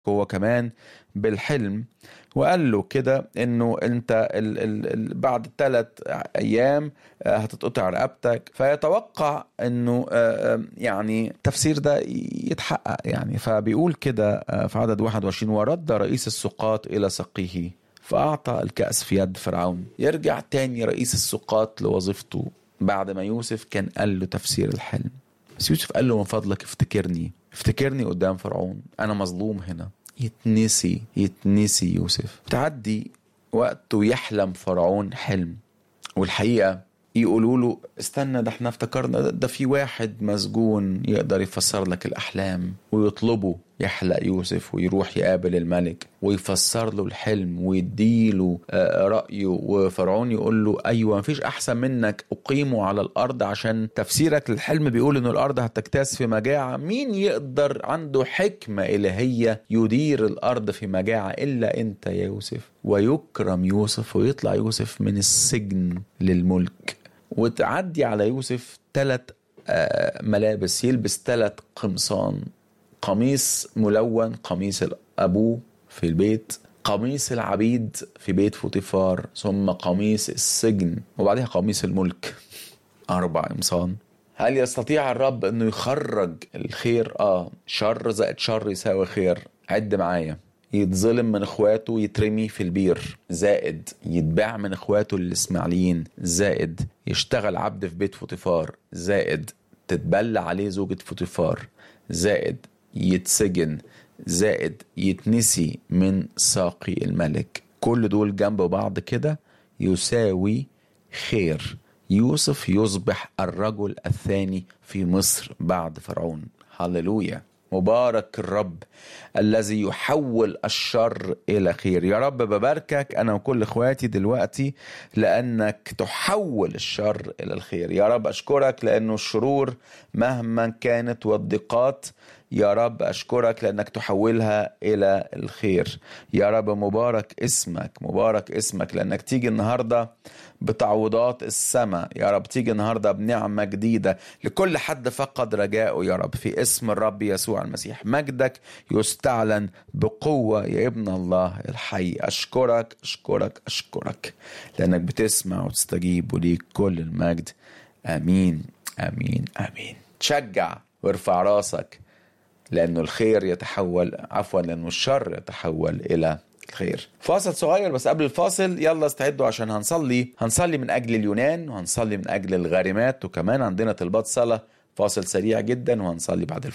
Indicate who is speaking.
Speaker 1: هو كمان بالحلم وقال له كده انه انت ال ال ال بعد ثلاث ايام آه، هتتقطع رقبتك فيتوقع انه آه، آه، يعني التفسير ده يتحقق يعني فبيقول كده آه، في عدد 21 ورد رئيس السقاط الى سقيه فأعطى الكأس في يد فرعون يرجع تاني رئيس السقاط لوظيفته بعد ما يوسف كان قال له تفسير الحلم بس يوسف قال له من فضلك افتكرني افتكرني قدام فرعون أنا مظلوم هنا يتنسي يتنسي يوسف تعدي وقت ويحلم فرعون حلم والحقيقة يقولوا له استنى ده احنا افتكرنا ده, ده في واحد مسجون يقدر يفسر لك الأحلام ويطلبه يحلق يوسف ويروح يقابل الملك ويفسر له الحلم ويديله آه، رأيه وفرعون يقول له أيوة مفيش أحسن منك أقيمه على الأرض عشان تفسيرك للحلم بيقول إن الأرض هتجتاز في مجاعة مين يقدر عنده حكمة إلهية يدير الأرض في مجاعة إلا أنت يا يوسف ويكرم يوسف ويطلع يوسف من السجن للملك وتعدي على يوسف ثلاث ملابس يلبس ثلاث قمصان قميص ملون قميص أبوه في البيت قميص العبيد في بيت فوتيفار ثم قميص السجن وبعدها قميص الملك أربع قمصان هل يستطيع الرب أنه يخرج الخير؟ آه شر زائد شر يساوي خير عد معايا يتظلم من اخواته يترمي في البير زائد يتباع من اخواته الاسماعيليين زائد يشتغل عبد في بيت فوتيفار زائد تتبلى عليه زوجة فوتيفار زائد يتسجن زائد يتنسي من ساقي الملك كل دول جنب بعض كده يساوي خير يوسف يصبح الرجل الثاني في مصر بعد فرعون هللويا مبارك الرب الذي يحول الشر الى خير يا رب بباركك انا وكل اخواتي دلوقتي لانك تحول الشر الى الخير يا رب اشكرك لانه الشرور مهما كانت والضيقات يا رب أشكرك لأنك تحولها إلى الخير يا رب مبارك اسمك مبارك اسمك لأنك تيجي النهاردة بتعويضات السماء يا رب تيجي النهاردة بنعمة جديدة لكل حد فقد رجاءه يا رب في اسم الرب يسوع المسيح مجدك يستعلن بقوة يا ابن الله الحي أشكرك أشكرك أشكرك لأنك بتسمع وتستجيب وليك كل المجد آمين آمين آمين تشجع وارفع راسك لأنه الخير يتحول عفوا لأنه الشر يتحول إلى الخير فاصل صغير بس قبل الفاصل يلا استعدوا عشان هنصلي هنصلي من أجل اليونان وهنصلي من أجل الغارمات وكمان عندنا طلبات صلاة فاصل سريع جدا وهنصلي بعد الفاصل